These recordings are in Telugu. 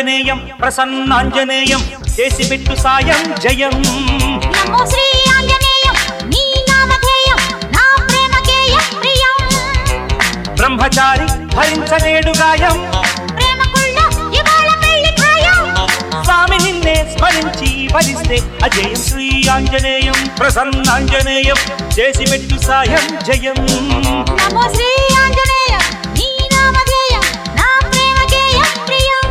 ఆంజనేయం ప్రసన్నాంజనేయం చేసి పెట్టు సాయం జయం నమో శ్రీ ఆంజనేయం నీ నామధేయం నా ప్రేమకేయం ప్రియం బ్రహ్మచారి భరించలేడు గాయం ప్రేమకుళ్ళో ఇవాళ పెళ్లి ఖాయం స్వామి నిన్నే స్మరించి వరిస్తే అజయం శ్రీ ఆంజనేయం ప్రసన్నాంజనేయం చేసి పెట్టు సాయం జయం నమో శ్రీ ఆంజనేయం నీ నామధేయం నా ప్రేమకేయం ప్రియం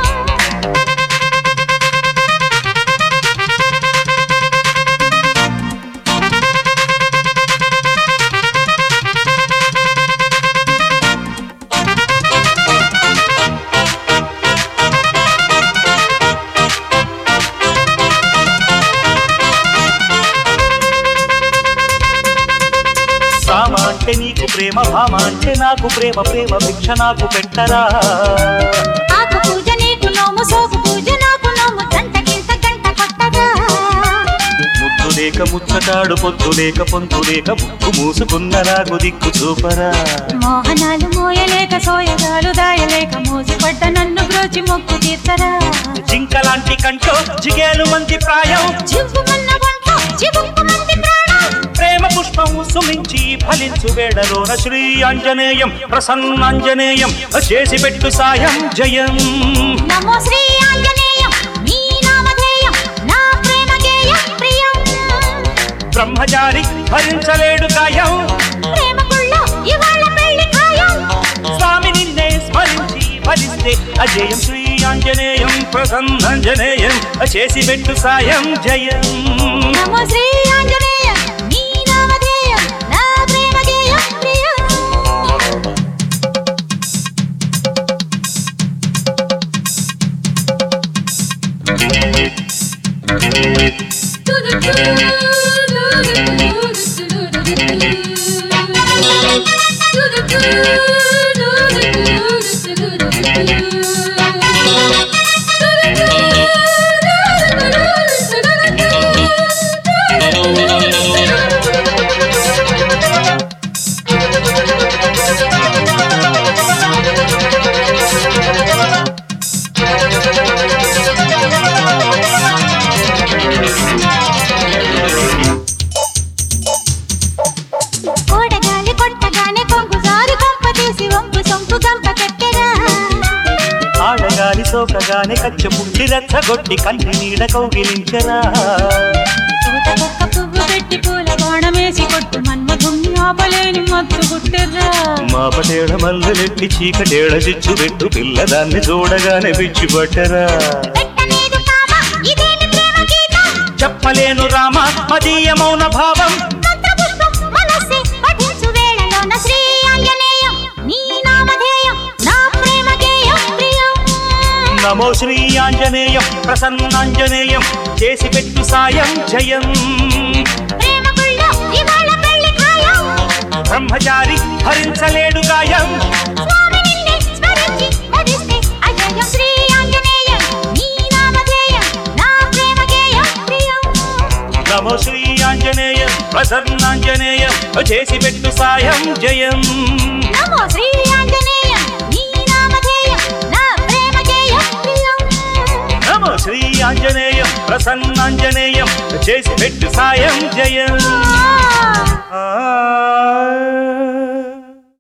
రామ అంటే నీకు ప్రేమ భామ అంటే నాకు ప్రేమ ప్రేమ భిక్ష నాకు పెట్టరా ఆకు పూజ నీకు నోము సోకు పూజ నాకు నోము జంట గింత గంట కొట్టగా ముద్దు లేక ముచ్చటాడు పొద్దు లేక పొందు లేక ముక్కు మూసుకున్న నాకు దిక్కు చూపరా మోహనాలు మోయలేక సోయగాలు దాయలేక మోసుపడ్డ నన్ను బ్రోచి మొక్కు తీర్చరా జింకలాంటి కంటో జిగేలు మంది ప్రాయం జివ్వుమన్న వంట్లో చివుక్కు మంది ప్రాణం ప్రేమ పుష్పం సుమించి ఫలించు వేడలోన శ్రీ ఆంజనేయం ప్రసన్నాంజనేయం చేసి పెట్టు సాయం జయం నమో శ్రీ ఆంజనేయం నీ నామధేయం నా ప్రేమకేయం ప్రియం బ్రహ్మచారి భరించలేడు గాయం ప్రేమకుళ్ళో ఇవాళ పెళ్లి ఖాయం స్వామి నిన్నే స్మరించి ఫలిస్తే అజయం శ్రీ ఆంజనేయం ప్రసన్నాంజనేయం చేసి పెట్టు సాయం జయం నమో శ్రీ ఆంజనేయం నీ నామధేయం నా ప్రేమకేయం ప్రియం కోడగాలి కొట్టగానే కొంగు జారి కొంప తీసి వంపు సొంపు గంప కట్టెరా ఆడగాలి సోకగానే కచ్చ పుట్టి రెచ్చగొట్టి కంటి నీడ కౌగిలించరా పూత కుక్క పువ్వు పెట్టి పూల కోణమేసి కొట్టు మన్మధుణ్ణి ఆపలేని మత్తు గుట్టెర్రా మా పటేడ మల్లెలెట్టి చీకటేడ చిచ్చు పెట్టు పిల్లదాన్ని చూడగానే పిచ్చి పట్టరా పెట్టలేదు కామ ఇదేమి ప్రేమ గీతం చెప్పలేను రామ మదీయ మౌన భావం మంత్రపుష్పం మనస్సే పఠించు వేళలోన శ్రీ ఆంజనేయం నీ నామధేయం నా ప్రేమ గేయం ప్రియం నమో శ్రీ ఆంజనేయం ప్రసన్నాంజనేయం చేసి పెట్టు సాయం జయం ప్రేమకుళ్ళో ఇవాళ పెళ్లి ఖాయం బ్రహ్మచారి భరించలేడు గాయం స్వామి నిన్నే స్మరించి వరిస్తే అజయం శ్రీ ఆంజనేయం నీ నామధేయం నా ప్రేమ గేయం ప్రియం నమో శ్రీ ఆంజనేయం ప్రసన్నాంజనేయం చేసి పెట్టు సాయం జయం నమో శ్రీ ఆంజనేయం నీ నామధేయం నా ప్రేమ గేయం ప్రియం నమో శ్రీ ఆంజనేయం ప్రసన్నాంజనేయం చేసి పెట్టు సాయం జయం ఆ ఆ